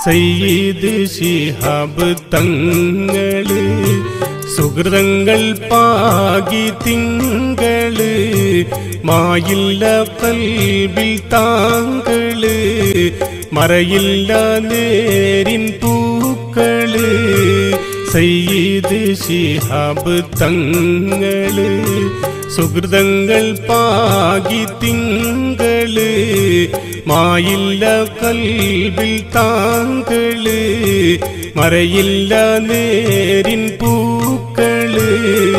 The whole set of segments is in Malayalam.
സയ്യിദ് ശിഹാബ് തങ്ങള് സുഹൃതങ്ങൾ പാകി തിങ്കള് മായില്ല കൽബിൽ താങ്കള് മറയില്ല നേരിൻ പൂക്കള് സയ്യിദ് ശിഹാബ് തങ്ങള് സുഹൃതങ്ങൾ പാകി തിങ്കള് മായില്ല കൽബിൽ താങ്കള് മറയില്ല നേരിൻ പൂക്കള്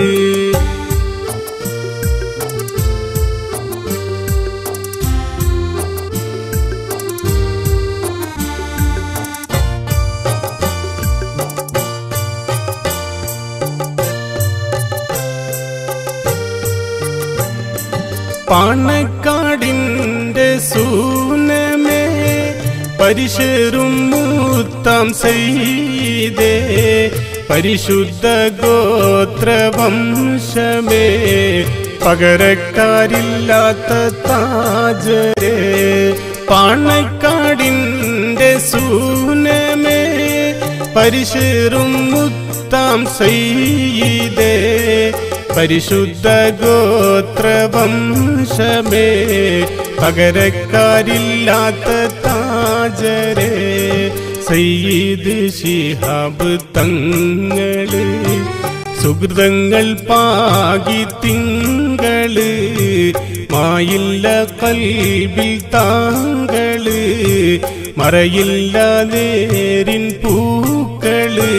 പാണക്കാടിന്റെ സൂനമേ പരിശറും മൂത്താം ചെയ്തേ പരിശുദ്ധ ഗോത്രവംശമേ പകരക്കാരില്ലാത്ത താജരേ പാണക്കാടിന്റെ സൂനമേ പരിശറും മുത്താം ചെയ്തേ പരിശുദ്ധ ഗോത്രവംശമേ പകരക്കാരില്ലാത്ത താജരേ സയ്യിദ് ശിഹാബ് തങ്ങള് സുഹൃതങ്ങൾ പാകി തിങ്കള് മായില്ല കൽബിൽ താങ്കള് മറയില്ല നേരിൻ പൂക്കള്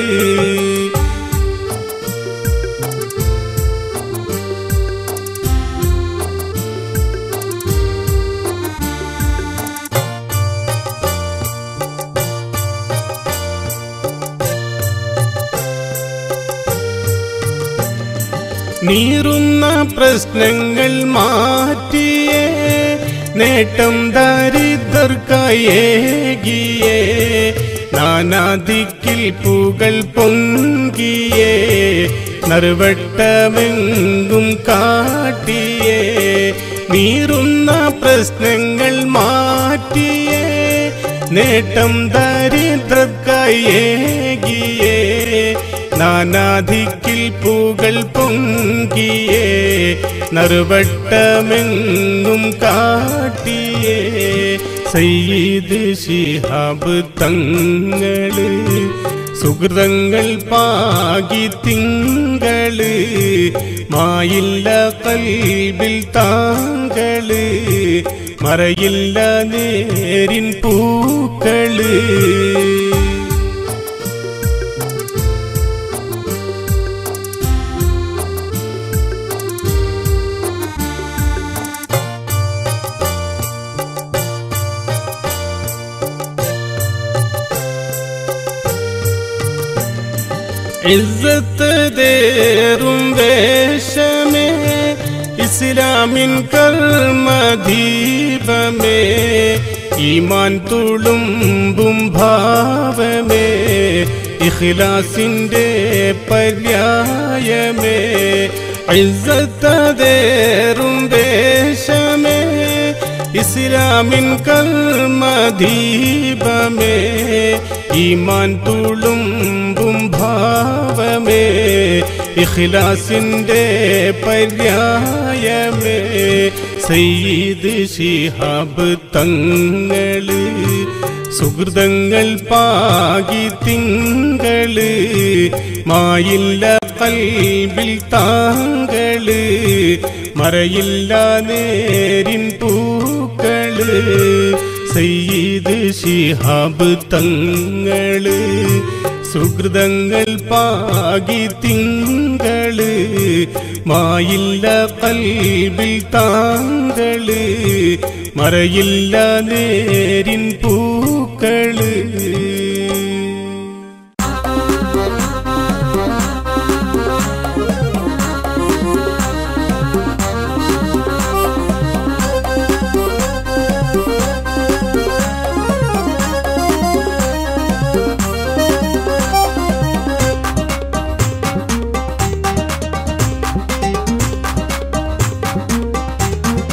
നീറുന്ന പ്രശ്നങ്ങൾ മാറ്റിയേ നേട്ടം ദരിദ്രർക്കായേകിയേ നാനാദിക്കിൽ പൂകൾ പൊങ്കിയേ നറുവട്ടമെങ്കും കാട്ടിയേ നീറുന്ന പ്രശ്നങ്ങൾ മാറ്റിയേ നേട്ടം ദരിദ്രർക്കായേകിയേ നാനാധിക്കിൽ പൂകൾ പൊങ്കിയേ നറുവട്ടമെങ്ങും കാട്ടിയേ സയ്യിദ് ശിഹാബ് തങ്ങള് സുഹൃതങ്ങൾ പാകി തിങ്കള് മായില്ല കൽബിൽ താങ്കള് മറയില്ല നേരിൻ പൂക്കള് ഇസ്സത്ത് തേറും വേഷമേ ഇസ്ലാമിൻ കർമ്മദീപമേ ഈമാൻ തുളുമ്പും ഭാവമേ ഇഖ്ലാസിന്റെ പര്യായമേ ഇസ്സത്തേറും വേഷമേ ഇസ്ലാമിൻ കർമ്മദീപമേ ഈമാൻ തുളുമ്പും ഭാവമേ ഇഖ്ലാസിന്റെ പര്യായമേ സയ്യിദ് ശിഹാബ് തങ്ങള് സുഹൃതങ്ങൾ പാകി തിങ്കള് മായില്ല കൽബിൽ താങ്കള് മറയില്ല നേരിൻ പൂക്കള് സയ്യിദ് ശിഹാബ് തങ്ങള് സുഹൃതങ്ങൾ പാകി തിങ്കള് മായില്ല കൽബിൽ താങ്കള് മറയില്ല നേരിൻ പൂക്കള്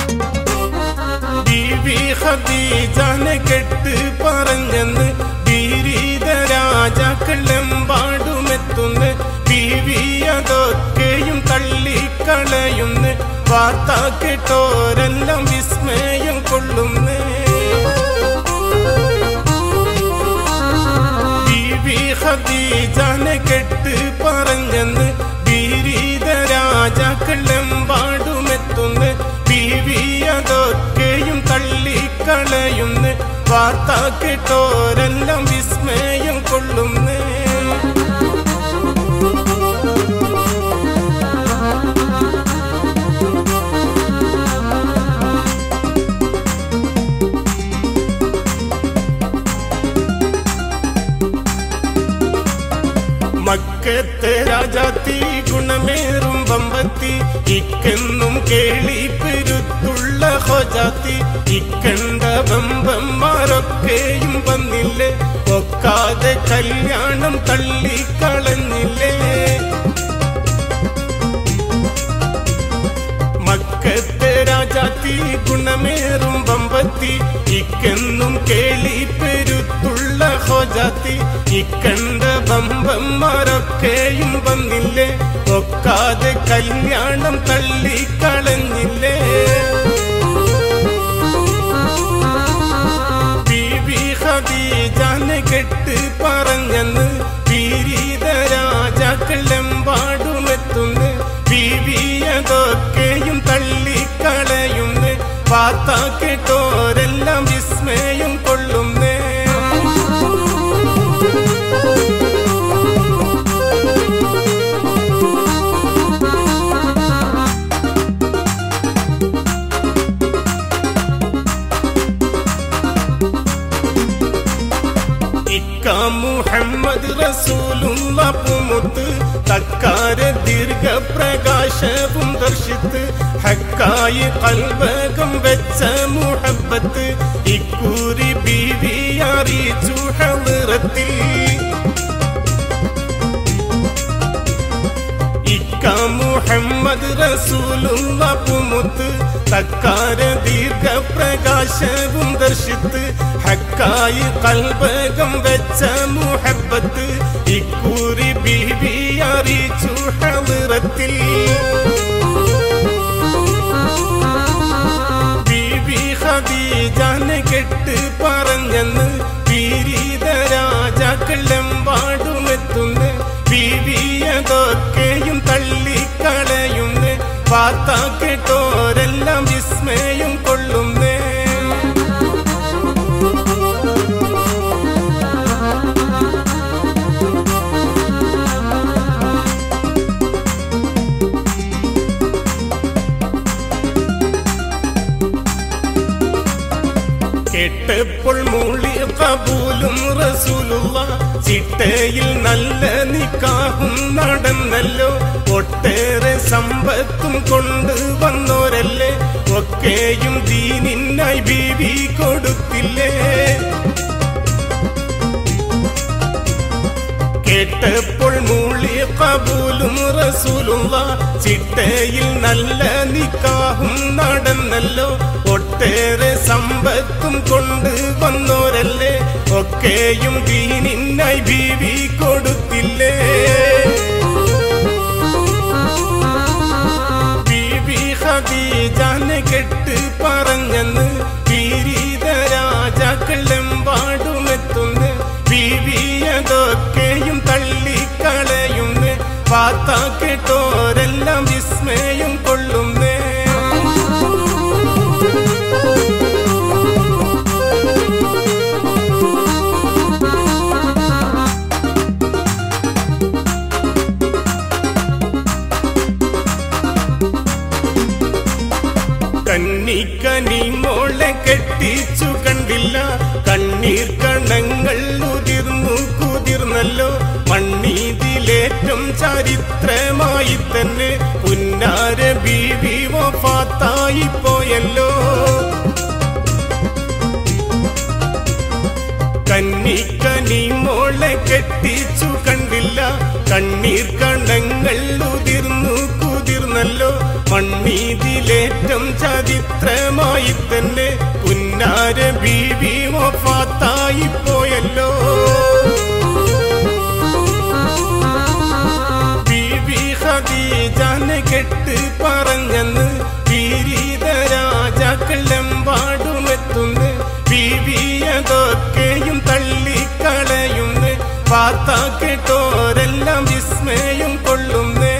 ബീവി ഖദീജാനെ കെട്ട് പറഞ്ഞെന്ന് ബീവി തള്ളിക്കളയുന്ന വാർത്ത കേട്ടോരെല്ലാം വിസ്മയം കൊള്ളുന്നേ ബീവി ഖദീജാനെ കെട്ട് പറഞ്ഞെന്ന് ബീരീത രാജാക്കളെമ്പാടുമെത്തുന്ന ബീവി അതൊക്കെയും തള്ളിക്കളയുന്ന വാർത്ത കേട്ടോരെല്ലാം വിസ്മയം കൊള്ളുന്നേ മക്കത്തെ രാജാത്തി ഗുണമേറും ബമ്പത്തി ഇക്കെന്നും കേളി പെരുത്തുള്ള ഹോജാത്തി ഇക്കണ്ട ബമ്പന്മാരൊക്കെയും വന്നില്ലേ ഒക്കാതെ കല്യാണം തള്ളിക്കളഞ്ഞില്ലേ മക്കത്തെ രാജാത്തി ഗുണമേറും ബമ്പത്തി ഇക്കെന്നും കേളി പെരുത്തുള്ള ഹോജാത്തി ഇക്കണ്ട ബമ്പന്മാരൊക്കെയും വന്നില്ലേ ഒക്കാതെ കല്യാണം തള്ളിക്കളഞ്ഞില്ലേ ബീവി ഖദീജാനെ കെട്ട് പറഞ്ഞെന്ന് പീരീത രാജാക്കളെമ്പാടുമെത്തുന്നു ബീവിയതൊക്കെയും തള്ളിക്കളയുന്നു പാത്ത കേട്ടോരെല്ലാം വിസ്മയം കൊള്ളുന്നേ ഇക്ക മുഹമ്മദ് റസൂലുള്ള പുമുത്ത് തക്കാര ദീർഘപ്രകാശവും ദർശിത്ത് ഹക്കായി കൽവകം വെച്ച മുഹബത്ത് ഇക്കൂരി ബീവി അറിയിച്ചു ഹളിറത്തിൽ ഇക്ക മുഹമ്മദ് റസൂലുള്ള പുമുത്ത് തക്കാര ദീർഘപ്രകാശവും ദർശിത്ത് ഹക്കായി കൽബകം വെച്ച മുഹബത്ത് ഇക്കൂരി ബീവി അറിയിച്ചു ഹളിറത്തിൽ ബീവി ഖദീജാനെ കെട്ട് പറഞ്ഞെന്ന് പീരീത രാജാക്കളെമ്പാടുമെത്തുന്ന ബീവിയതൊക്കെയും തള്ളിക്കളയുന്ന വാർത്ത കേട്ടോരെല്ലാം വിസ്മയം കൊള്ളുന്നേ കേട്ടപ്പോൾ മൂളി കബൂലും റസൂലുള്ള ചിട്ടയിൽ നല്ല നിക്കാഹും നടന്നല്ലോ ഒട്ടേറെ സമ്പത്തും കൊണ്ട് വന്നോരല്ലേ ഒക്കെയും ദീനിനായി ബീവി കൊടുത്തില്ലേ കേട്ടപ്പോൾ മൂളിയ കബൂലും റസൂലുള്ള ചിട്ടയിൽ നല്ല നിക്കാഹും നടന്നല്ലോ ഒട്ടേറെ സമ്പത്തും കൊണ്ട് വന്നോരല്ലേ ഒക്കെയും ദീനിനായി ബീവി കൊടുത്തില്ലേ ബീവി ഖദീജാനെ കെട്ട് പറഞ്ഞെന്ന് പീരീത രാജാക്കളെമ്പാടുമെത്തുന്നു ബീവിയതൊക്കെയും തള്ളിക്കളയുന്നു പാത്ത കേട്ടോരെല്ലാം വിസ്മയം കൊള്ളുന്നേ കന്നിക്കനി മോളെ കെട്ടിച്ചു കണ്ടില്ല കണ്ണീർ കണങ്ങൾ ഉതിർന്നു കുതിർന്നല്ലോ മണ്ണീതിലേറ്റം ചരിത്രമായി തന്നെ പുന്നാര ബീവി വഫാത്തായി പോയല്ലോ കന്നിക്കനി മോളെ കെട്ടിച്ചു കണ്ടില്ല കണ്ണീർ കണങ്ങൾ ഉതിർന്നു കുതിർന്നല്ലോ മണ്ണീതിലേറ്റം ചരിത്രമായി തന്നെ പുന്നാര ബീവി വഫാത്തായി പോയല്ലോ ബീവി ഖദീജാനെ കെട്ട് പറഞ്ഞെന്ന് പീരീത രാജാക്കളെമ്പാടുമെത്തുന്നു ബീവിയതൊക്കെയും തള്ളിക്കളയുന്നു വാർത്ത കേട്ടോരെല്ലാം വിസ്മയം കൊള്ളുന്നേ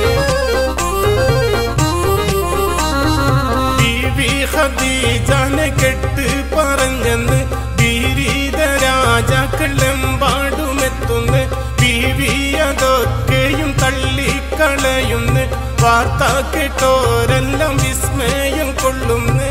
ബീവി ഖദീജാനെ കെട്ട് പറഞ്ഞെന്ന് ബീരീത രാജാക്കളെമ്പാടുമെത്തുന്നു ബീവി അതൊക്കെയും തള്ളിക്കളയുന്നു വാർത്ത കേട്ടോരെല്ലാം വിസ്മയം കൊള്ളുന്നേ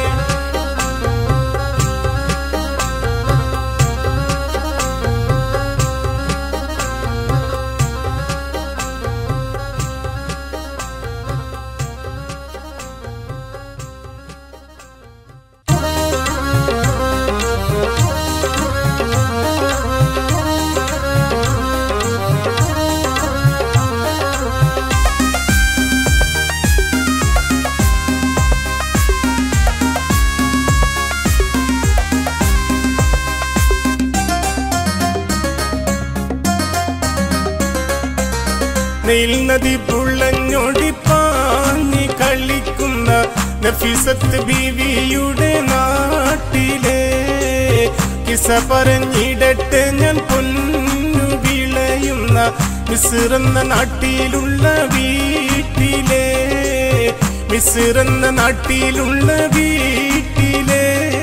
നെയിൽ നദി പുള്ളഞ്ഞൊടി പാഞ്ഞി കളിക്കുന്ന നഫീസത്ത് ബീവിയുടെ നാട്ടിലെ കിസ പറഞ്ഞിടട്ടെ ഞാൻ പൊന്നു വിളയുന്ന മിസിറെന്ന നാട്ടിലുള്ള വീട്ടിലെ മിസിറെന്ന നാട്ടിലുള്ള വീട്ടിലെ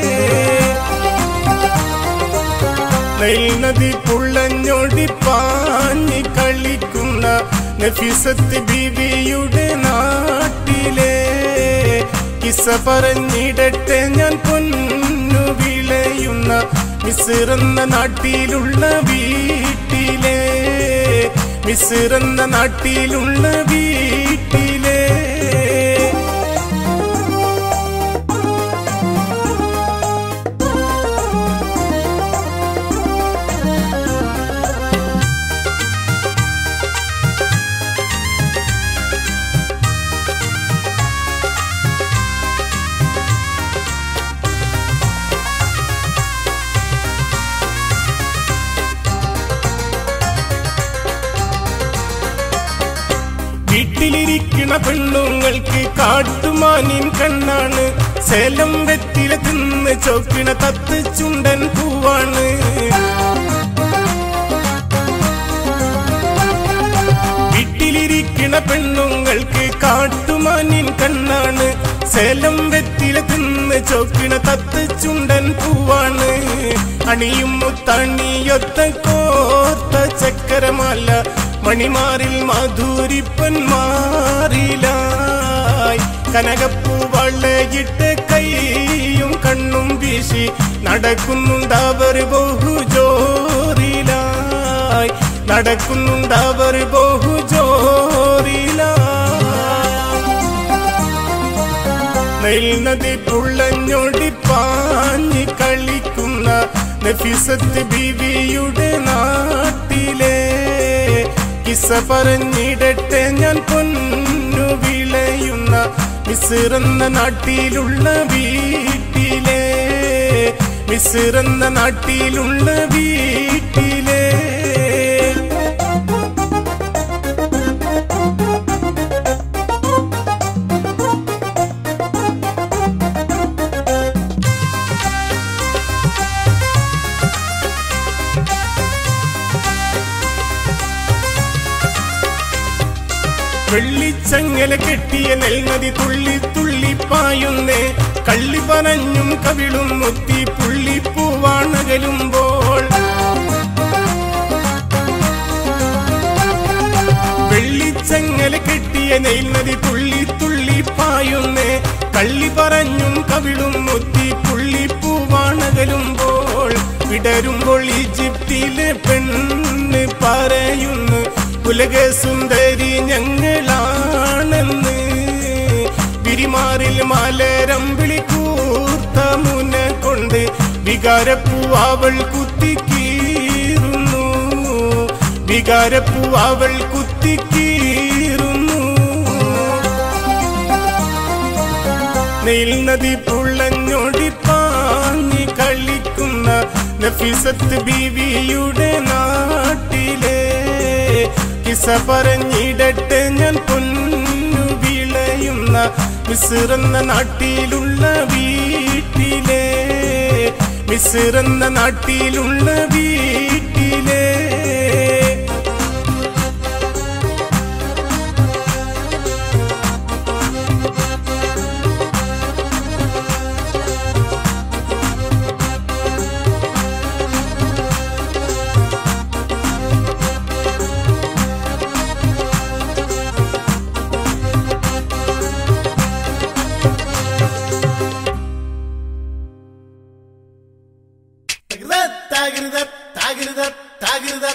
നൈൽ നദി പുള്ളഞ്ഞൊടി പാഞ്ഞി കളിക്കുന്ന നഫീസത്ത് ബീവിയുടെ നാട്ടിലെ കിസ പറഞ്ഞിടട്ടെ ഞാൻ പൊന്നു വിളയുന്ന മിസിറെന്ന നാട്ടിലുള്ള വീട്ടിലെ മിസിറെന്ന നാട്ടിലുള്ള വീട്ടിലെ വീട്ടിലിരിക്കണ പെണ്ണുങ്ങൾക്ക് കാട്ടുമാനിൻ കണ്ണാണ് സേലം വെറ്റില തിന്ന് ചോക്കിണ തത്ത് ചുണ്ടൻ പൂവാണ് വീട്ടിലിരിക്കണ പെണ്ണുങ്ങൾക്ക് കാട്ടുമാനിൻ കണ്ണാണ് സേലം വെറ്റില തിന്ന് ചോക്കിണ തത്ത് ചുണ്ടൻ പൂവാണ് അണിയും മുത്തണിയൊത്ത കോർത്ത ചക്കരമാല മണിമാറിൽ മാധുരിപ്പൻ മാറിലായി കനകപ്പൂ വളയിട്ട് കൈയും കണ്ണും വീശി നടക്കുന്നുണ്ടവർ ബഹുജോറിലായി നടക്കുന്നുണ്ടവർ ബഹുജോറിലായി നെൽ നദി പുള്ളഞ്ഞൊടി പാഞ്ഞി കളിക്കുന്ന നഫീസത്ത് ബീവിയുടെ നാട്ടിലെ കിസ പറഞ്ഞിടട്ടെ ഞാൻ പൊന്നു വിളയുന്ന മിസിറെന്ന നാട്ടിലുള്ള വീട്ടിലെ മിസിറെന്ന നാട്ടിലുള്ള വീട്ടിലെ വെള്ളിച്ചങ്ങല കെട്ടിയ നെൽനദി തുള്ളി തുള്ളി പായുന്നേ കള്ളി പറഞ്ഞും കവിളും മുത്തി പുള്ളിപ്പൂവാണകലുമ്പോൾ വെള്ളിച്ചങ്ങല കെട്ടിയ നെൽനദി തുള്ളി തുള്ളി പായുന്നേ കള്ളി പറഞ്ഞും കവിളും മുത്തി പുള്ളിപ്പൂവാണകലുമ്പോൾ വിടരുമ്പോൾ ഈജിപ്തിലെ പെണ്ണ് പറയുന്നു ഉലക സുന്ദരി ഞങ്ങളാണെന്ന് പിരിമാറിൽ മലരമ്പിളി കൂർത്ത മുന കൊണ്ട് വികാരപ്പൂവാവൾ കുത്തിക്കീറുന്നു വികാരപ്പൂവാവൾ കുത്തിക്കീറുന്നു നെയിൽ നദി പുള്ളഞ്ഞൊടി പാഞ്ഞി കളിക്കുന്ന നഫീസത്ത് ബീവിയുടെ നാട്ടിലെ കിസ പറഞ്ഞിടട്ടെ ഞാൻ പൊന്നു വിളയ മിസിറെന്ന നാട്ടിലുള്ള വീട്ടിലെ മിസിറെന്ന നാട്ടിലുള്ള വീട്ടിലെ തകൃത തകൃത തകൃത തകൃത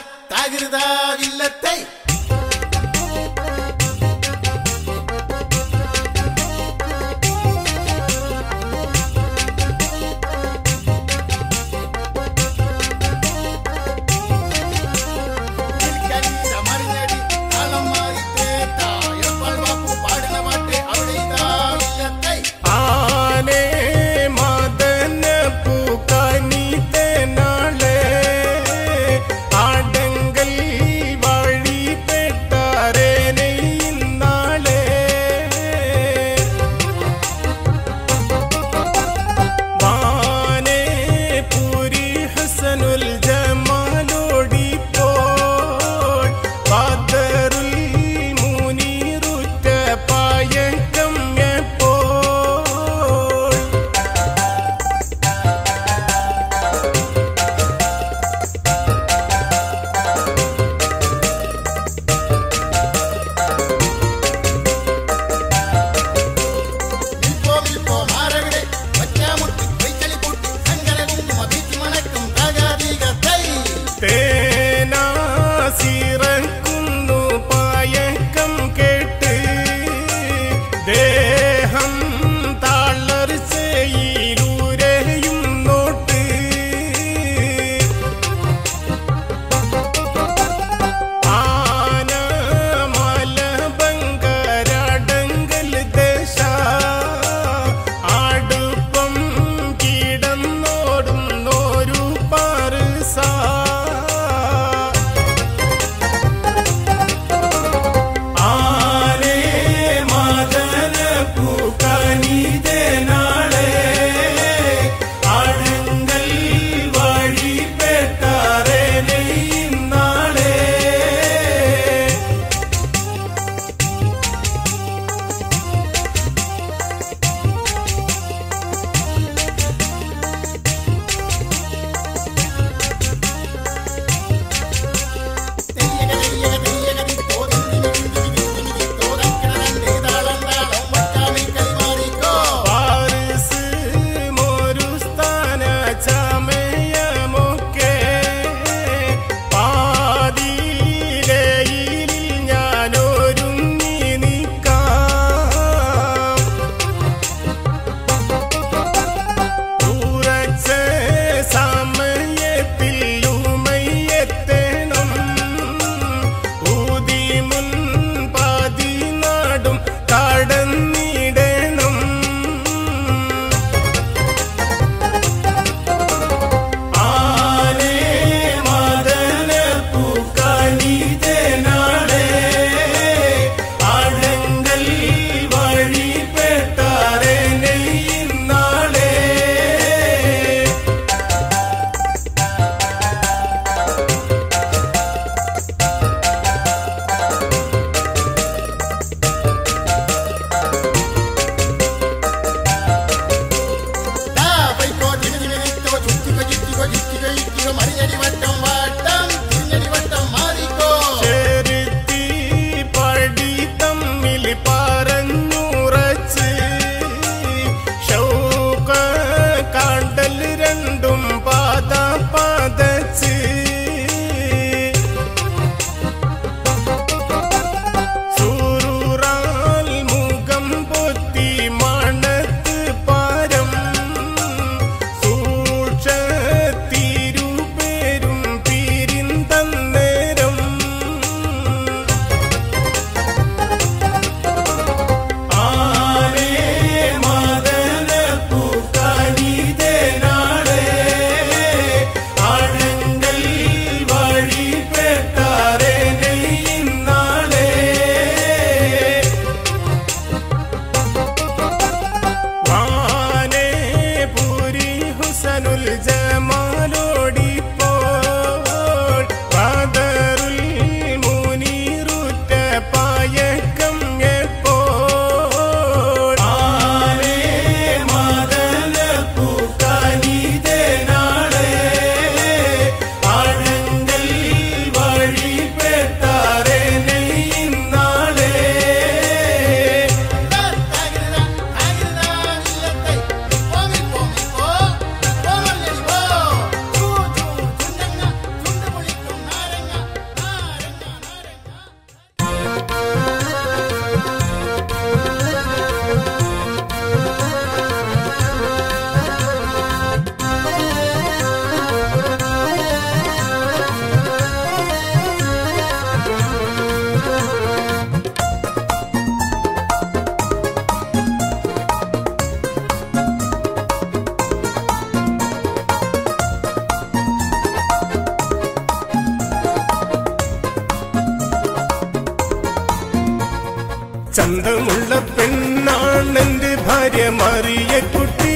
ചന്തമുള്ള പെണ്ണാണെന്റെ ഭാര്യ മാറിയ കുട്ടി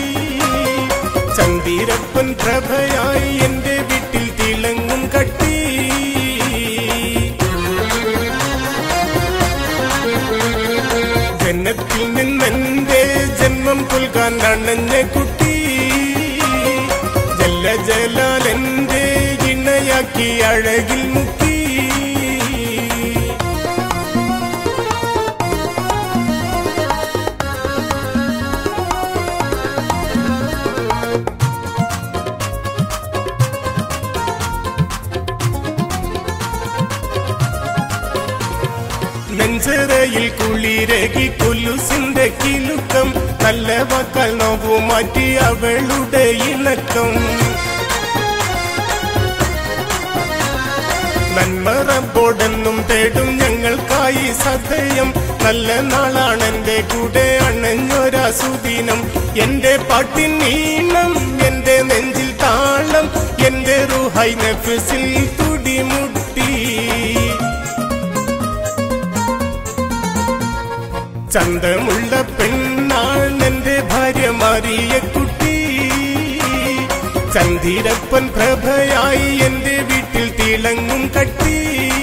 ചന്ദിരപ്പൻ പ്രഭയായി എന്റെ വീട്ടിൽ തിളങ്ങും കട്ടി ജന്നത്തിൽ നിന്നെന്റെ ജന്മം പുൽകാൻ അണഞ്ഞ കുട്ടി ജല്ല ജലാലെന്റെ ഇണയാക്കി അഴകിൽ മുക്കി നെഞ്ചറയിൽ കുളിരകി കുലുസിന്റെ കിലുക്കം നല്ല വാക്കാൽ നോവു മാറ്റി അവളുടെ ഇണക്കം നന്മറബോടെന്നും തേടും ഞങ്ങൾക്കായി സദയം നല്ല നാളാണെന്റെ കൂടെ അണഞ്ഞൊരാ സുദിനം എന്റെ പാട്ടിൻ നീളം എന്റെ നെഞ്ചിൽ താളം എന്റെ റുഹൈ നഫ്സിൽ തുടിമുട്ടി ചന്തമുള്ള പെണ്ണാണെന്റെ ഭാര്യ മാറിയ കുട്ടി ചന്ദിരപ്പൻ പ്രഭയായി എന്റെ വീട്ടിൽ തിളങ്ങും കട്ടി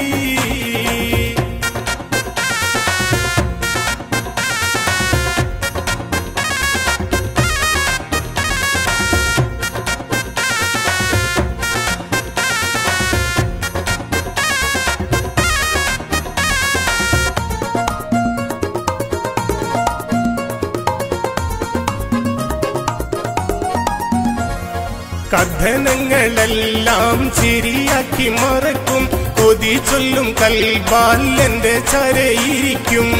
കഥനങ്ങളെല്ലാം ചിരിയാക്കി മറക്കും കൊതി ചൊല്ലും കൽബാൽ എന്റെ ചരയിരിക്കും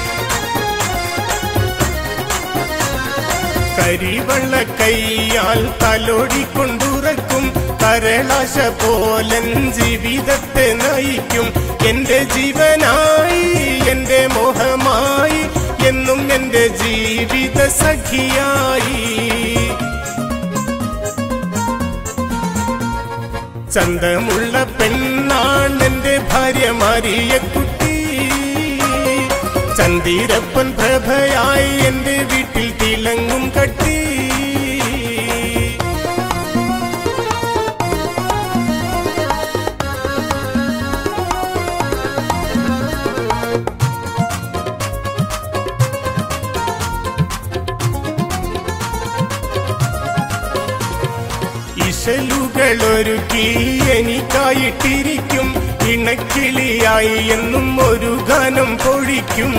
കരിവള്ള കൈയാൽ തലോടിക്കൊണ്ടുറക്കും കരളാശ പോലൻ ജീവിതത്തെ നയിക്കും എന്റെ ജീവനായി എന്റെ മോഹമായി എന്നും എന്റെ ജീവിത സഖിയായി ചന്തമുള്ള പെണ്ണാണെന്റെ ഭാര്യ മാറിയ കുട്ടി ചന്ദിരപ്പൻ പ്രഭയായി എന്റെ വീട്ടിൽ തിളങ്ങും കട്ടി ഇശലുകളൊരുക്കി എനിക്കായിട്ടിരിക്കും ഇണക്കിളിയായി എന്നും ഒരു ഗാനം പൊഴിക്കും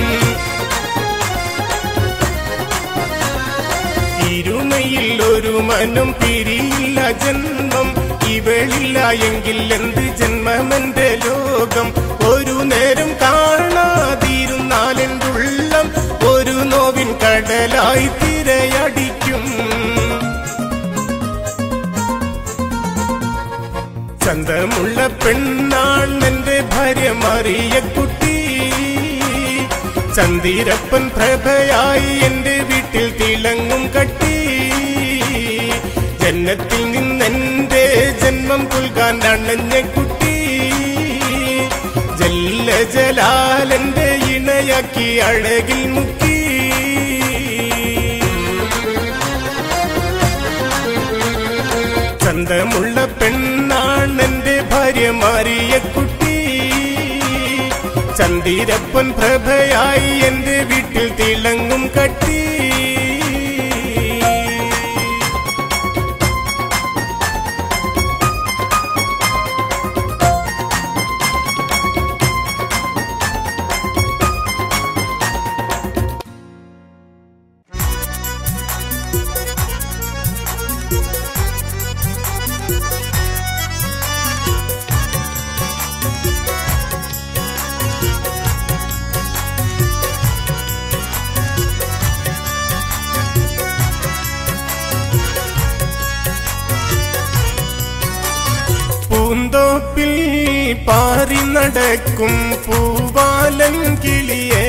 ഇരുമയിൽ ഒരു മനം പിരിയില്ല ജന്മം ഇവളില്ല എങ്കിൽ എന്ത് ജന്മമെന്റെ ലോകം ഒരു നേരം കാണാതിരുന്നാൽ എൻ്റെ ഉള്ളം ഒരു നോവിൻ കടലായി തിരയടിക്കും ചന്തമുള്ള പെണ്ണാണെന്റെ ഭാര്യ മാറിയ കുട്ടി ചന്ദിരപ്പൻ പ്രഭയായി എന്റെ വീട്ടിൽ തിളങ്ങും കട്ടി ജന്നത്തിൽ നിന്നെന്റെ ജന്മം പുൽകാൻ അണഞ്ഞ കുട്ടി ജല്ല ജലാലെന്റെ ഇണയാക്കി അഴകിൽ മുക്കി ചന്തമുള്ള പെണ്ണാണെന്റെ ഭാര്യ മാറിയ കുട്ടി ചന്ദിരപ്പൻ പ്രഭയായി എന്റെ വീട്ടിൽ തിളങ്ങും കട്ടി പൂന്തോപ്പിൽ പാറി നടക്കും പൂവാലൻ കിളിയേ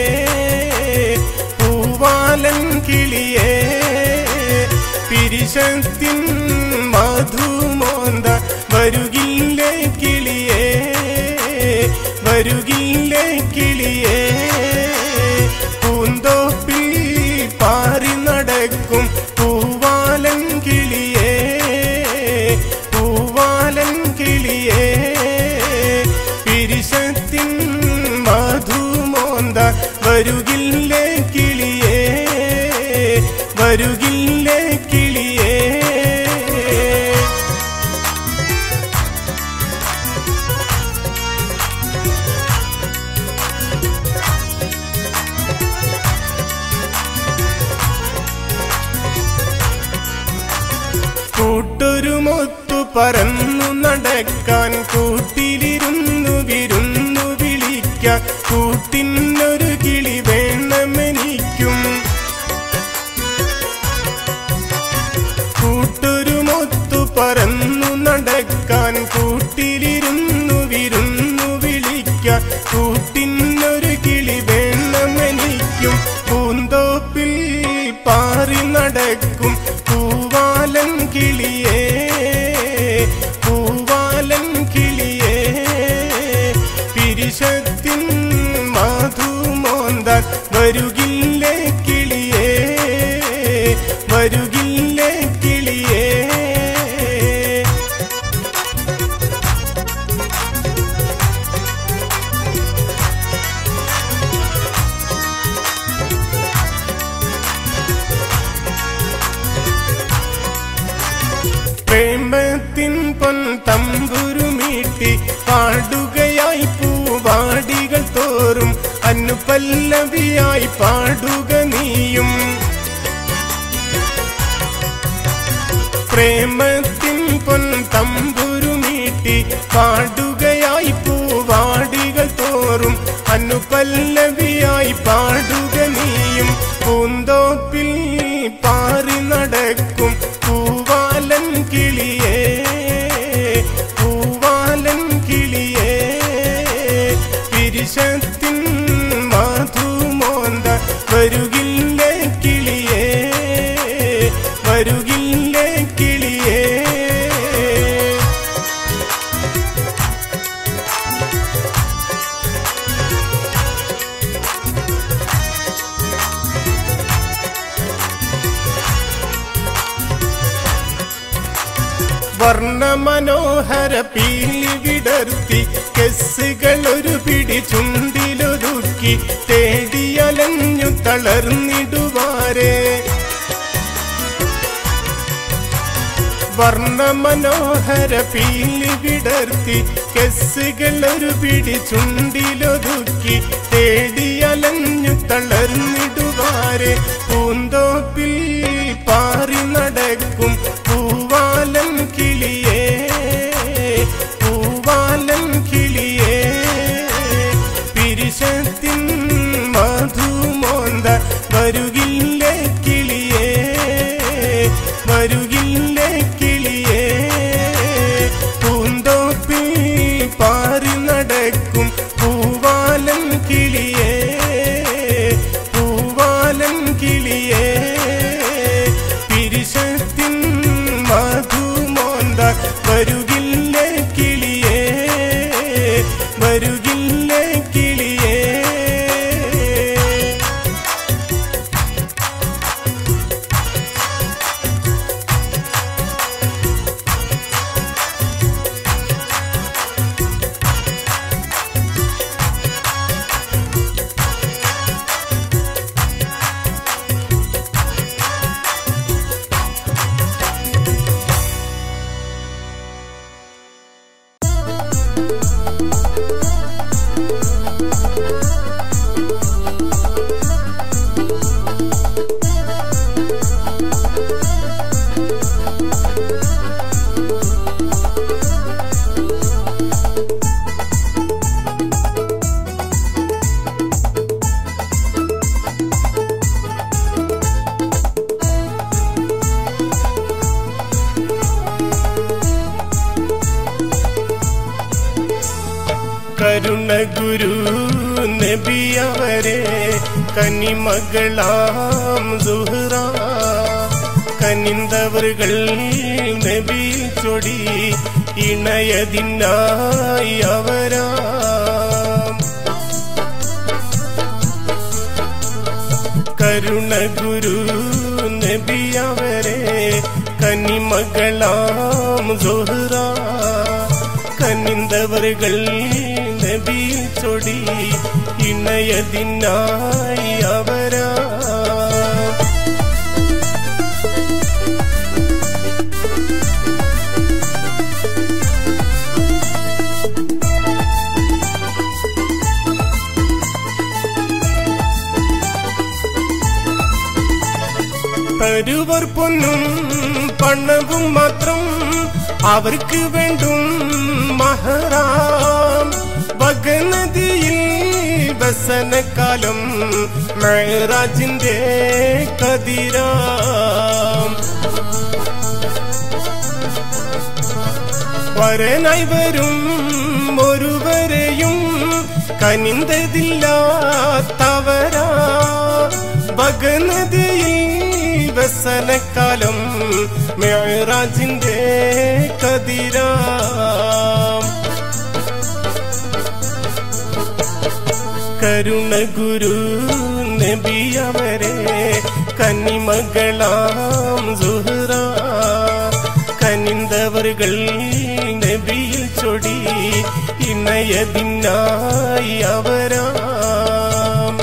പൂവാലൻ കിളിയേ പിരിശത്തിൻ മധുമോന്ത വരുകില്ലേ കിളിയേ വരുകില്ലേ കിളിയേ വരുകില്ലേ കിളിയേ വരുകില്ലേ കിളിയേ കൂട്ടൊരുമൊത്തു പറന്നു നടക്കാൻ കൂട്ടിലിരുന്നു വിരുന്നു വിളിക്കാൻ കൂട്ടിനൊരു കിളി വേണമെനിക്കും കൂട്ടൊരുമൊത്തു പറന്നു നടക്കാൻ കൂട്ടിലിരുന്നു വിരുന്നു വിളിക്കാൻ കൂട്ടിനൊരു കിളി വേണമെനിക്കും പൂന്തോപ്പിൽ പാറി നടക്കും പൂവാലൻ കിളിയേ പൂവാലൻ കിളിയേ പിരിശത്തിൻ മാധുമോന്താൻ വരുകില്ലേ കിളിയേ വരുകില്ലേ കിളിയേ പ്രേമത്തിൻ പൊൻ തമ്പുരുമീട്ടി പാടുകയായി പൂവാടികൾ തോറും അനുപല്ലവിയായി പാടുക നീയും പ്രേമത്തിൻ പൊൻ തമ്പുരുമീട്ടി പാടുകയായി പൂവാടികൾ തോറും അനുപല്ലവിയായി പാടുക നീയും പൂന്തോപ്പിൽ പാറി നടക്കും പൂവാലൻ കിളിയേ പൂവാലൻ കിളിയേ പിരിശത്തിൻ മാധുമോന്ത വരുകില്ലേ കിളിയേ വരുകില്ലേ കിളിയേ വർണ്ണമനോഹര പീലി വിടർത്തി കെസ്സുകൾ ഒരു പിടി ചുണ്ടിലൊതുക്കി തേടിയലഞ്ഞു തളർന്നിടുവാരേ വർണ്ണമനോഹര പീലി വിടർത്തി കെസ്സുകൾ ഒരു പിടി ചുണ്ടിലൊതുക്കി തേടിയലഞ്ഞു തളർന്നിടുവാരെ പൂന്തോപ്പിൽ പാറി നടക്കും പൂവാലൻ കിളിയേ പൂവാലൻ കിളിയേ പിരിശത്തിൻ മധുമോന്ത വരുകില്ലേ കിളിയേ വരുകില്ലേ കിളിയേ പൂന്തോപ്പിൽ പാറി നടക്കും പൂവാലൻ കിളിയേ പൂവാലൻ കിളിയേ പിരിശത്തിൻ മധുമോന്ത വരുകില്ലേ കിളിയേ വരുകില്ലേ കിളിയേ കരുണ ഗുരു നബിയവരെ കനിമകളാം സുഹ്റ കനിന്തവറുകൾ നബി ചൊടി ഇണയതിനായി അവരാം കരുണ ഗുരു നബിയവരെ കനിമകളാം സുഹ്റ കനിന്തവറുകൾ നബി ചൊടി ഇണയതിനായി അവരാ തരുവർ പൊന്നും പണവും മാത്രം അവർക്ക് വേണ്ടും മഹറാം വകനദിയിൽ വസനക്കാലം മെഹറാജിന്റെ കതിരാം വരനായി വരും ഒരുവരെയും കനിന്തതില്ലാത്തവരാ ഭഗനദിയിൽ വസനക്കാലം മെഹറാജിന്റെ കതിരാം കരുണ ഗുരു നബി അവരെ കന്നിമകളാം സുഹറ കനിന്തവர்கள் നബിയിൽ ചൊടി ഇണയതിനായി അവരാം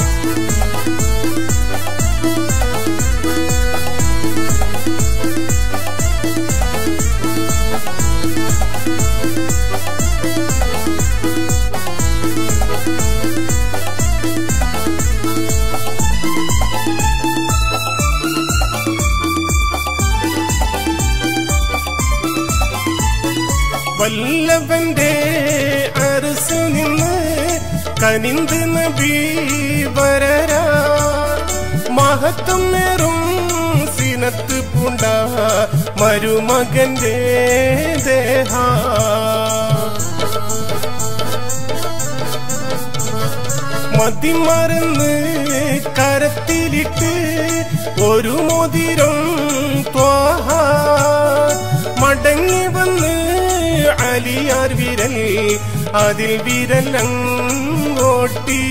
വല്ലവന്റെ അരസു നിന്ന് കനിന്ത് നബി വരരാ മഹത്വം നേറും സിനത്ത് പൂണ്ട മരുമകന്റെ ദേഹ മതിമറന്ന് കരത്തിലിട്ട് ഒരു മോതിരം ത്വാഹ മടങ്ങി വന്ന് അലിയാർ വിരൽ അതിൽ വിരലങ്ങോട്ടി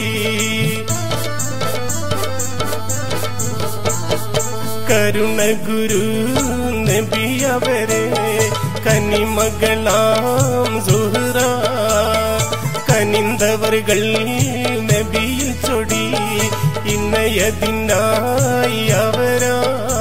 കരുണ ഗുരു നബി അവരെ കനിമകളാം സുഹറ കനിന്തവர்கள் നബിയിൽ ചൊടി ഇന്നയതിനായി അവരാ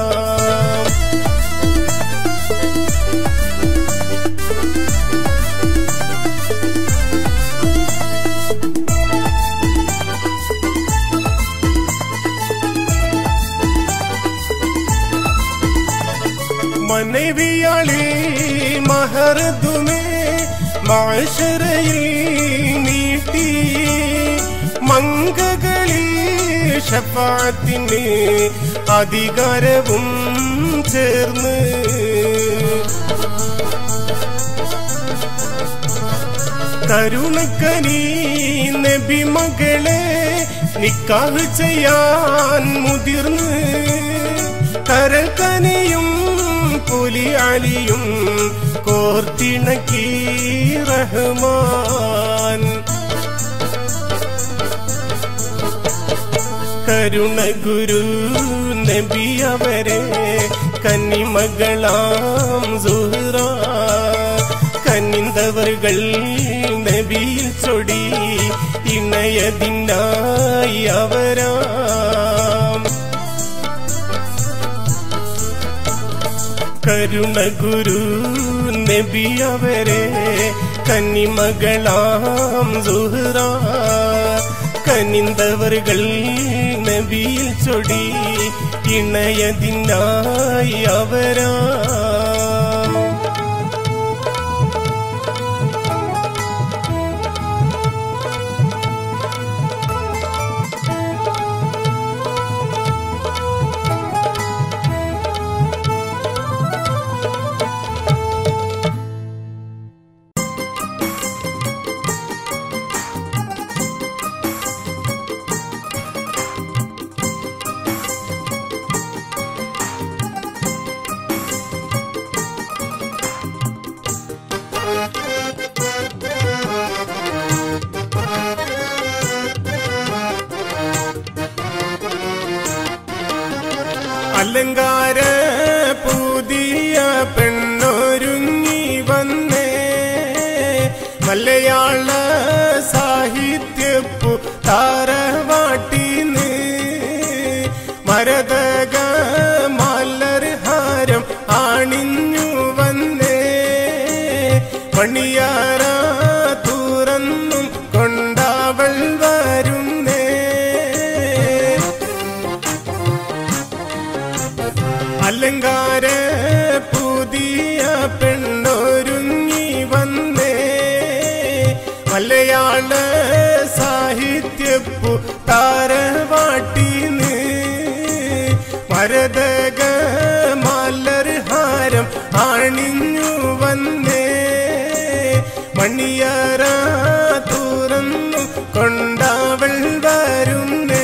മனைവിയാളി മഹർദുമേ മാഷറയിൽ നീട്ടി മങ്കകളിൽ ഷഫാത്തിന് അധികാരവും ചേർന്ന് കരുണക്കനി നബി മകളെ നിക്കാഹ് ചെയ്യാൻ മുതിർന്ന് കരക്കനിയും പുലിയാലിയും കോർത്തിണക്കി റഹ്മാൻ കരുണ ഗുരു നബി അവരെ കന്നിമകളാം സുഹറ കന്നിന്തവர்கள் നബിയിൽ ചൊടി ഇണയതിനായി അവരാം കരുണ ഗുരു നബി അവരെ കന്നിമകളാം സുഹറ കനിന്തവர்கள் നബിയിൽ ചൊടി ഇണയതിനായി അവരാ അലങ്കാര പുതിയ പെണ്ണൊരുങ്ങി വന്നേ മലയാള സാഹിത്യപ്പു താ മരതക മലർഹാരം ആണിഞ്ഞു വന്നേ മണിയാറ തുറന്നും കൊണ്ടവൾ വരുന്നേ അലങ്കാര പുതിയ പെണ്ണൊരുങ്ങി വന്നേ മലയാള സാഹിത്യപ്പു താരവാട്ടിന്ന് മരതക മലർഹാരം ആണിഞ്ഞു വന്നേ മണിയറ തുറന്നു കൊണ്ടവൾ വരുന്നേ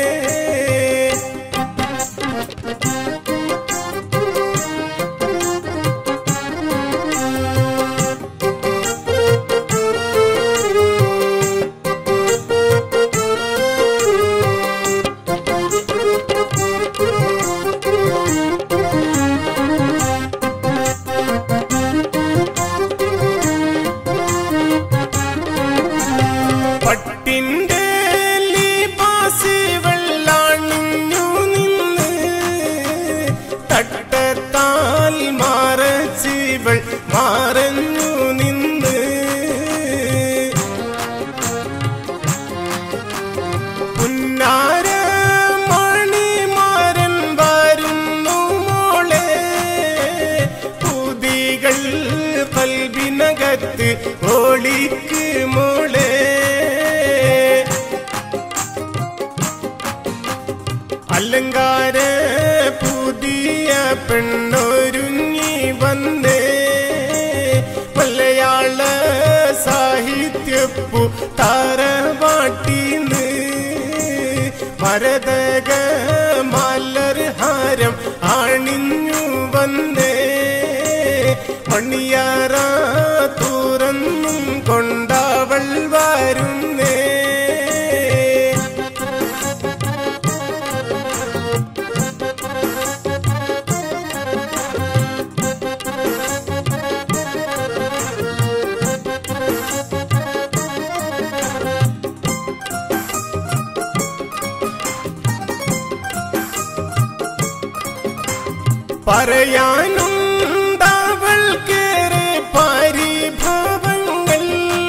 പട്ടിന്റെ ലിബാസി വെള്ളാണിഞ്ഞു നിന്ന് തട്ടത്താൽ മാറച്ചിവൾ മാറഞ്ഞു നിന്ന് പുന്നാര മണിമാരൻ വരുന്നു മോളെ പുതികൾ കൽവിനകത്ത് ഓളിക്ക് മോളെ അലങ്കാര പുതിയ പെണ്ണൊരുങ്ങി വന്നേ മലയാള സാഹിത്യപ്പു താരവാട്ടിന്ന് മരതക മലർഹാരം ആണിഞ്ഞു വന്നേ മണിയാറ തുറന്നും കൊണ്ടവൾ വരുന്നേ പറയാനുണ്ടവൾക്കേറെ പരിഭവങ്ങൾ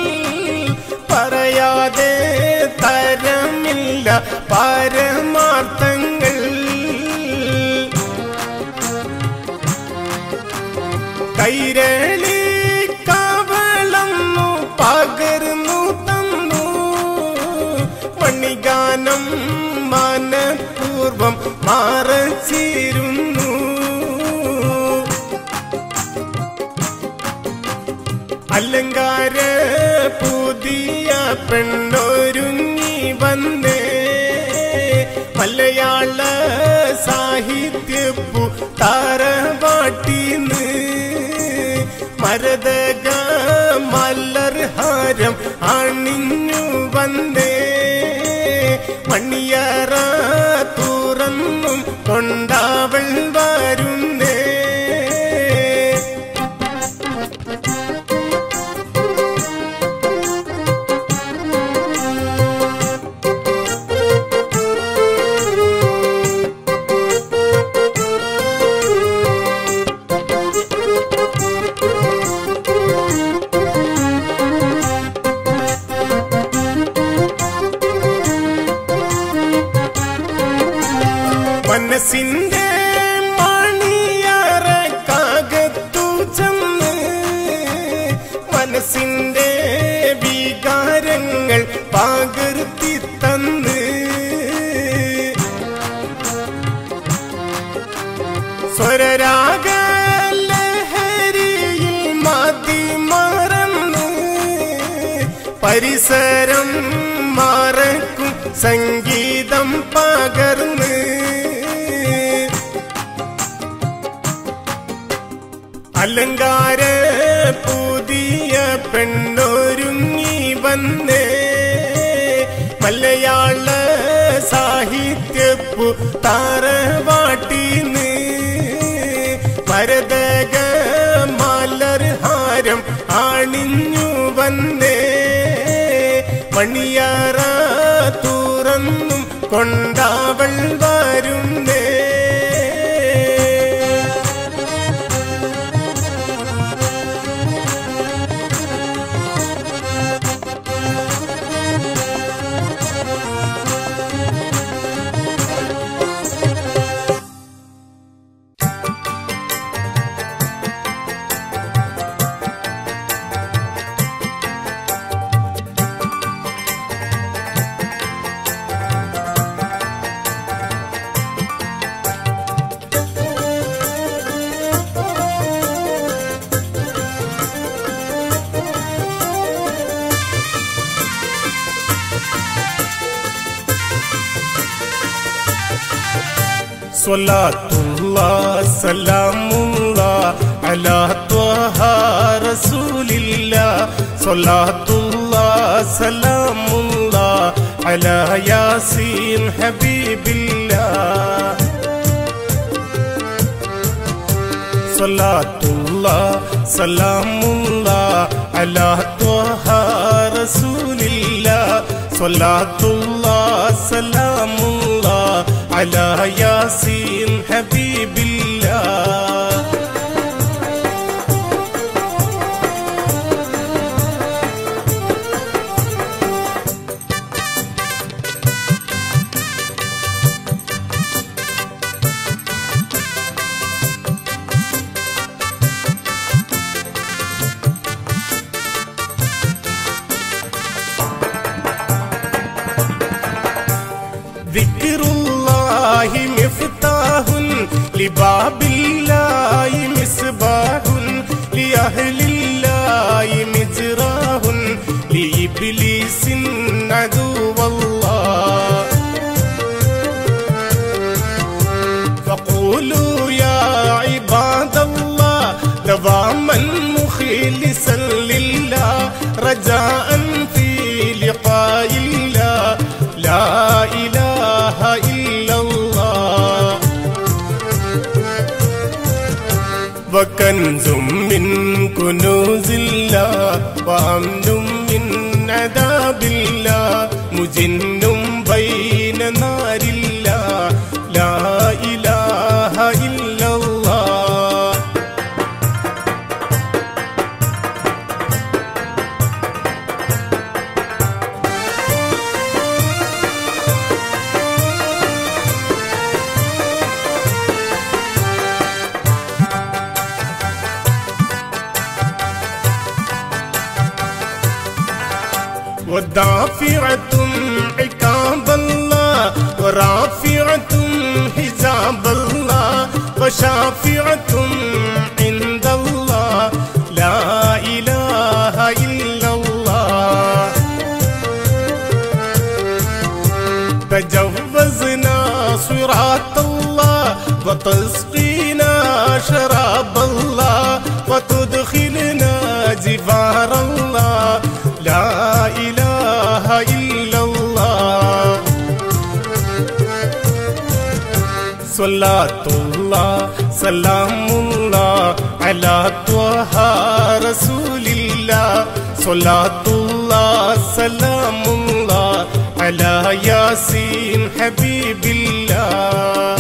പറയാതെ തരമില്ല പരമാർത്ഥങ്ങൾ കൈരളി കവളന്നു പകർന്നു തന്നു മണിഗാനം മനപൂർവം മറച്ചിരുന്നു അലങ്കാര പുതിയ പെണ്ണൊരുങ്ങി വന്നേ മലയാള സാഹിത്യപ്പു താരവാട്ടിന്ന് മരതക മലർഹാരം അണിഞ്ഞു വന്നേ മണിയറ തുറന്നും കൊണ്ടവൾ വരുന്നേ മനസ്സിന്റെ മണിയറക്കകത്തു ചെന്ന് മനസ്സിന്റെ വികാരങ്ങൾ പകർത്തി തന്ന് സ്വരരാഗ ലഹരിയിൽ മതി മറന്ന് പരിസരം മറക്കും സംഗീതം പകർന്ന് അലങ്കാര പുതിയ പെണ്ണൊരുങ്ങി വന്നേ മലയാള സാഹിത്യപ്പു താരവാട്ടിന്ന് മരതക മലർഹാരം ആണിഞ്ഞു വന്നേ മണിയറ തുറന്നും കൊണ്ടാ അവൾ വരുന്നേ صلاة الله سلام الله على طه رسول الله صلاة الله سلام الله على ياسين حبيب الله صلاة الله سلام الله على طه رسول الله صلاة الله سلام الله على ياسين حبيب الله ذكر الله مفتاح لباب الله مصباح لأهل الله مجراه لإبليس عدو الله فقولوا يا عباد الله دواما مخلصا لله رجاء في لقاء الله لا إله إلا الله وكنز من كنوز الله وأمن من عذاب الله مجن بين نار الله لا إله إلا الله ودافعة عقاب الله ورافعة حجاب الله وشافعة عند الله لا إله إلا الله تجوزنا صراط الله وتسقينا شراب الله وتدخلنا جبار الله لا إله إلا الله صلاة الله سلام الله على طه رسول الله صلاة الله سلام الله على ياسين حبيب الله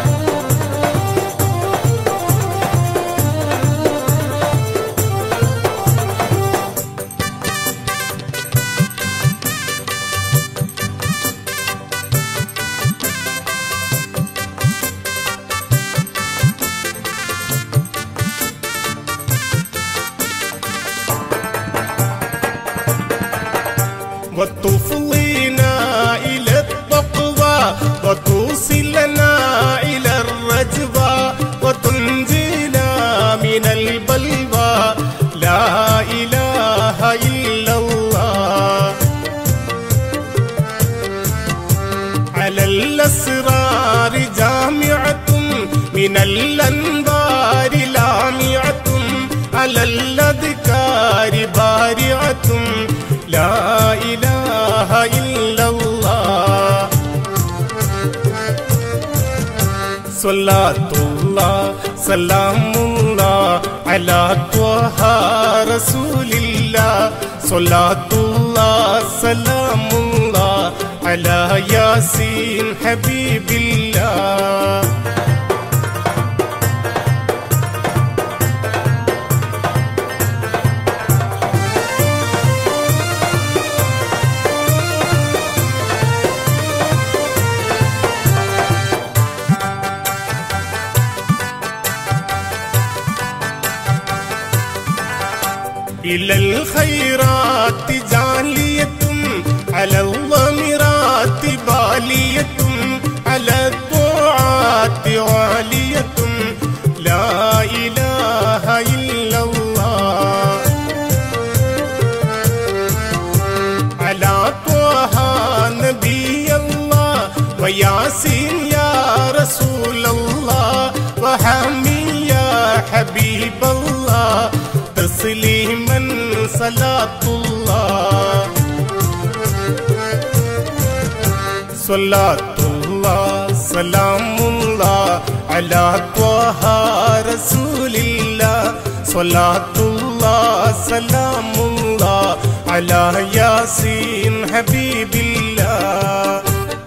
وتفضينا إلى التقوى وتوصلنا إلى الرجوى وتنجينا من البلوى لا إله إلا الله على الأسرار جامعة من الأنبار لامعة على الأذكار بارعة لا إله إلا الله صلاة الله سلام الله على طه رسول الله صلاة الله سلام الله على ياسين حبيب الله إلى الخيرات جالية على الضمرات بالية على الطاعات عالية لا إله إلا الله على طه نبي الله وياسين يا رسول الله وحمي يا حبيب الله تسليما صلاة الله صلاة الله سلام الله على طه رسول الله صلاة الله سلام الله على ياسين حبيب الله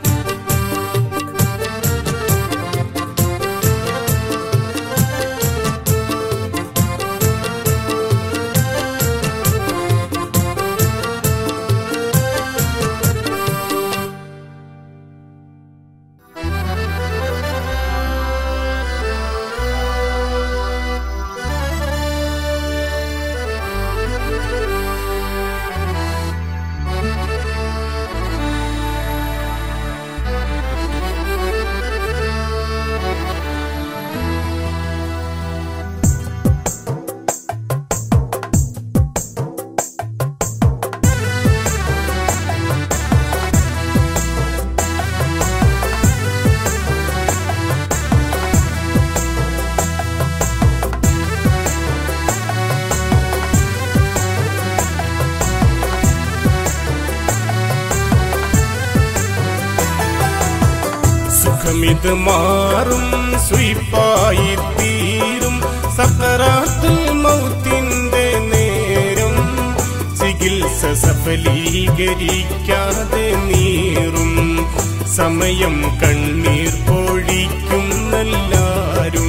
സുഖമിത് മാറും സ്വീപ്പായി തീരും സക്കറാത്തുൽ മൗത്തിന്റെ നേരം ചികിത്സ സഫലീകരിക്കാതെ നീറും സമയം കണ്ണീർ പൊഴിക്കുന്നെല്ലാരും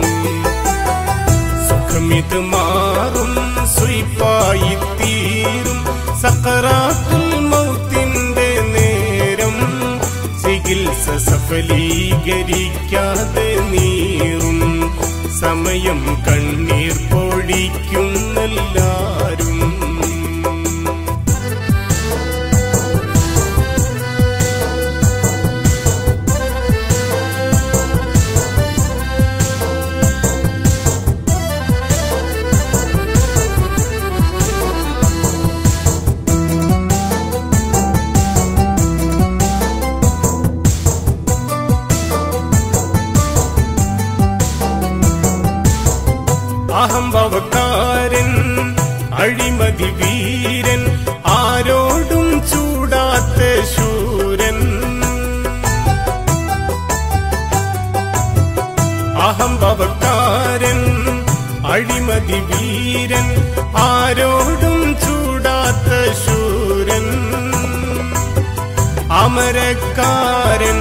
സുഖമിത് മാറും സ്വീപ്പായി തീരും സക്കറാത്തുൽ മൗത്തിന്റെ നേരം ചികിത്സ സഫലീകരിക്കാതെ നീറും സമയം കണ്ണീർ പൊഴിക്കുന്നെല്ലാരും അഹംഭവക്കാരൻ അഴിമതി വീരൻ ആരോടും ചൂടാത്ത ശൂരൻ അഹംഭവക്കാരൻ അഴിമതി വീരൻ ആരോടും ചൂടാത്ത ശൂരൻ അമരക്കാരൻ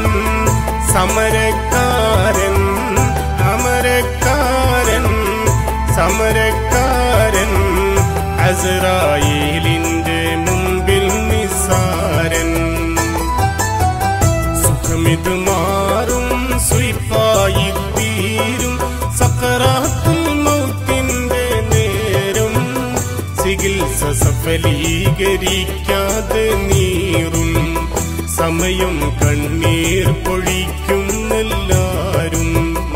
സമരക്കാരൻ അമരക്കാരൻ സമരക്കാരൻ അസറായേലിന്റെ മുമ്പിൽ നിസാരൻ സുഖമിത് മാറും സ്വീപ്പായി തീരും സക്കറാത്തുൽ മൗത്തിന്റെ നേരം ചികിത്സ സഫലീകരിക്കാതെ നീറും സമയം കണ്ണീർ പൊഴിക്കുന്നെല്ലാരും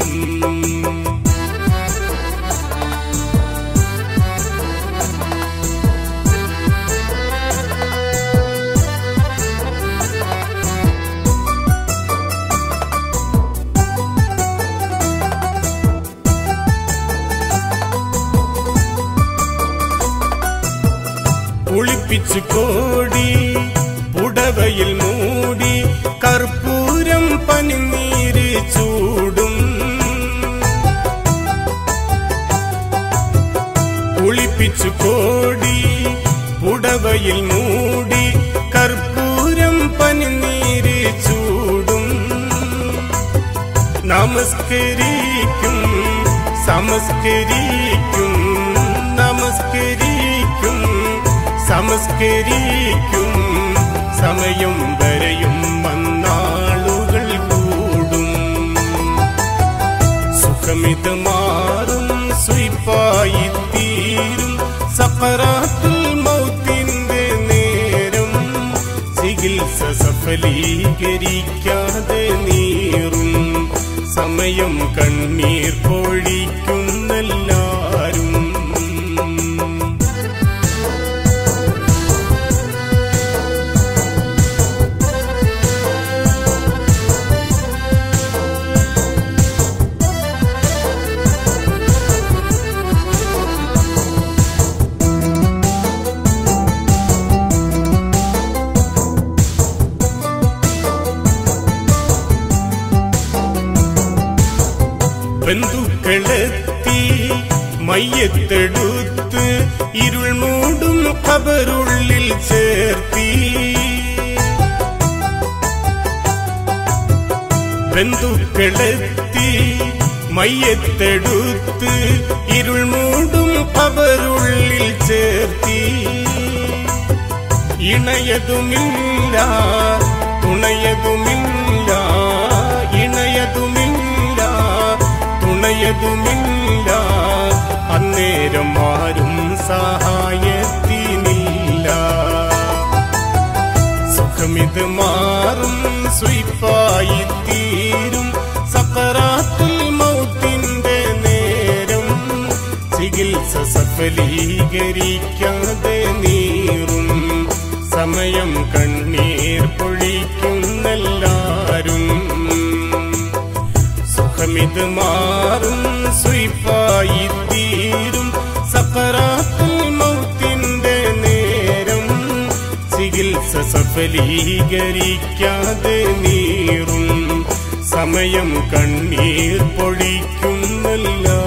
കുളിപ്പിച്ചു കോടി പുടവയിൽ മൂടി കർപ്പൂരം പനിനീര് ചൂടും കുളിപ്പിച്ചു കോടി പുടവയിൽ മൂടി കർപ്പൂരം പനിനീര് നമസ്കരിക്കും സമസ്കരിക്കും നമസ്കരിക്കും സമസ്കരിക്കും സമയം വരെയും വന്നാളുകൾ കൂടും സുഖമിത് മാറും സ്വീപ്പായി തീരും സഫറാത്തുൽ മൗത്തിന്റെ നേരം ചികിത്സ സഫലീകരിക്കാതെ നീറും സമയം കണ്ണീർ പൊഴിക്കുന്നെല്ലാരും ബന്ധുക്കളെത്തി മയ്യത്തെടുത്ത് ഇരുൾ മൂടും ഖബറുള്ളിൽ ചേർത്തി ബന്ധുക്കളെത്തി മയ്യത്തെടുത്ത് ഇരുൾ മൂടും ഖബറുള്ളിൽ ചേർത്തി ഇണയതുമില്ല തുണയതുമില്ല ഇണയതുമില്ല തുണയതുമില്ല അന്നേരം ആരും സഹായത്തിനില്ല സുഖമിത് മാറും സ്വീപ്പായി തീരും സക്കറാത്തുൽ മൗത്തിന്റെ നേരം ചികിത്സ സഫലീകരിക്കാതെ നീറും സമയം കണ്ണീർ പൊഴിക്കുന്നെല്ലാരും സുഖമിത് മാറും സ്വീപ്പായി തീരും സഫറാത്തുൽ മൗത്തിന്റെ നേരം ചികിത്സ സഫലീകരിക്കാതെ നീറും സമയം കണ്ണീർ പൊഴിക്കുന്നെല്ലാം